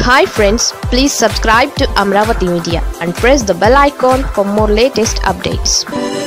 hi friends please subscribe to Amaravati media and press the bell icon for more latest updates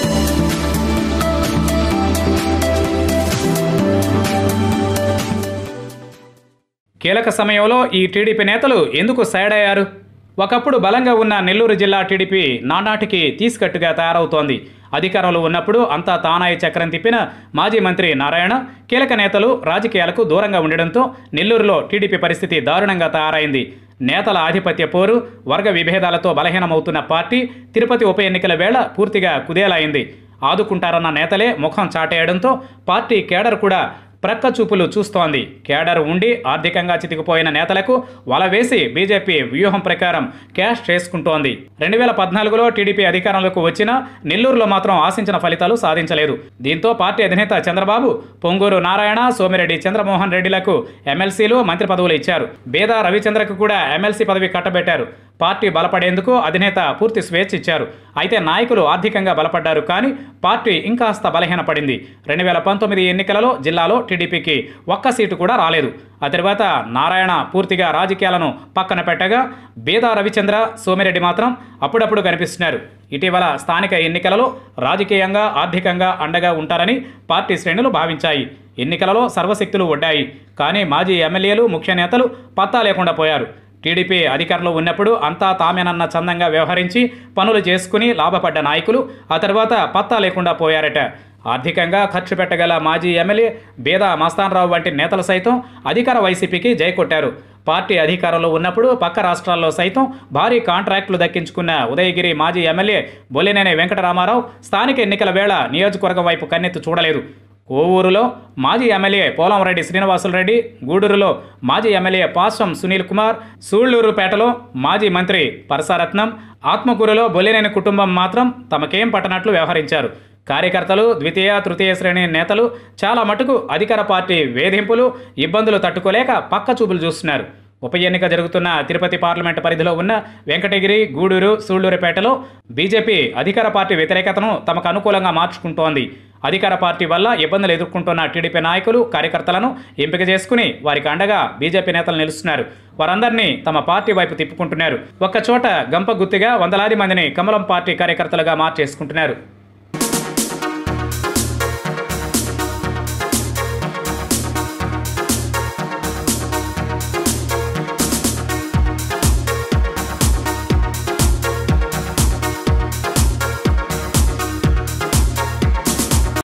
కీలక సమయంలో ఈ TDP నేతలు ఎందుకు side అయ్యారు ఒకప్పుడు బలంగా ఉన్న నెల్లూరు జిల్లా టీడీపీ నానాటికి తీసుకట్టుగా తయారవుతోంది అధికారంలో ఉన్నప్పుడు అంతా తానాయి చక్రం తిప్పిన మాజీ మంత్రి నారాయణ కీలక నేతలు రాజకీయాలకు దూరంగా ఉండడంతో నెల్లూరులో టీడీపీ పరిస్థితి దారుణంగా తయారైంది నేతల ఆధిపత్య పోరు వర్గ విభేదాలతో బలహీనమవుతున్న పార్టీ తిరుపతి ఉప ఎన్నికల వేళ పూర్తిగా కుదేలైంది ఆదుకుంటారన్న నేతలే ముఖం చాటేయడంతో పార్టీ కేడర్ కూడా ప్రక్క చూపులు చూస్తోంది కేడర్ ఉండి ఆర్థికంగా చితికిపోయిన నేతలకు వల వేసి బీజేపీ వ్యూహం ప్రకారం క్యాష్ చేసుకుంటోంది రెండు వేల పద్నాలుగులో టీడీపీ అధికారంలోకి వచ్చినా నెల్లూరులో మాత్రం ఆశించిన ఫలితాలు సాధించలేదు దీంతో పార్టీ అధినేత చంద్రబాబు పొంగూరు నారాయణ సోమిరెడ్డి చంద్రమోహన్ రెడ్డిలకు ఎమ్మెల్సీలు మంత్రి పదవులు ఇచ్చారు బేదా రవిచంద్రకు కూడా ఎమ్మెల్సీ పదవి కట్టబెట్టారు పార్టీ బలపడేందుకు అధినేత పూర్తి స్వేచ్ఛ ఇచ్చారు అయితే నాయకులు ఆర్థికంగా బలపడ్డారు కానీ పార్టీ ఇంకాస్త బలహీనపడింది రెండు వేల పంతొమ్మిది ఎన్నికలలో జిల్లాలో టీడీపీకి ఒక్క సీటు కూడా రాలేదు ఆ తర్వాత నారాయణ పూర్తిగా రాజకీయాలను పక్కన పెట్టగా బేదా రవిచంద్ర సోమిరెడ్డి మాత్రం అప్పుడప్పుడు కనిపిస్తున్నారు ఇటీవల స్థానిక ఎన్నికలలో రాజకీయంగా ఆర్థికంగా అండగా ఉంటారని పార్టీ శ్రేణులు భావించాయి ఎన్నికలలో సర్వశక్తులు ఒడ్డాయి కానీ మాజీ ఎమ్మెల్యేలు ముఖ్య నేతలు పత్తా లేకుండా పోయారు టీడీపీ అధికారంలో ఉన్నప్పుడు అంతా తామేనన్న చందంగా వ్యవహరించి పనులు చేసుకుని లాభపడ్డ నాయకులు ఆ తర్వాత పత్తా లేకుండా పోయారట ఆర్థికంగా ఖర్చు పెట్టగల మాజీ ఎమ్మెల్యే బేదా మస్తాన్రావు వంటి నేతలు సైతం అధికార వైసీపీకి జై కొట్టారు పార్టీ అధికారంలో ఉన్నప్పుడు పక్క రాష్ట్రాల్లో సైతం భారీ కాంట్రాక్టులు దక్కించుకున్న ఉదయగిరి మాజీ ఎమ్మెల్యే బొల్లినేని వెంకటరామారావు స్థానిక ఎన్నికల వేళ నియోజకవర్గం వైపు కన్నెత్తి చూడలేదు కోవూరులో మాజీ ఎమ్మెల్యే పోలంరెడ్డి శ్రీనివాసులరెడ్డి గూడూరులో మాజీ ఎమ్మెల్యే పాశ్వం సునీల్ కుమార్ సూళ్లూరుపేటలో మాజీ మంత్రి పరసారత్నం ఆత్మకూరులో బొల్లినేని కుటుంబం మాత్రం తమకేం పట్టనట్లు వ్యవహరించారు కార్యకర్తలు ద్వితీయ తృతీయ శ్రేణి నేతలు చాలా మటుకు అధికార పార్టీ వేధింపులు ఇబ్బందులు తట్టుకోలేక పక్క చూపులు చూస్తున్నారు ఉప ఎన్నిక జరుగుతున్న తిరుపతి పార్లమెంటు పరిధిలో ఉన్న వెంకటగిరి గూడూరు సూళ్లూరుపేటలో బీజేపీ అధికార పార్టీ వ్యతిరేకతను తమకు అనుకూలంగా మార్చుకుంటోంది అధికార పార్టీ వల్ల ఇబ్బందులు ఎదుర్కొంటున్న టీడీపీ నాయకులు కార్యకర్తలను ఎంపిక చేసుకుని వారికి అండగా బీజేపీ నేతలు నిలుస్తున్నారు వారందరినీ తమ పార్టీ వైపు తిప్పుకుంటున్నారు ఒక్కచోట గంప గుత్తిగా వందలాది మందిని కమలం పార్టీ కార్యకర్తలుగా మార్చేసుకుంటున్నారు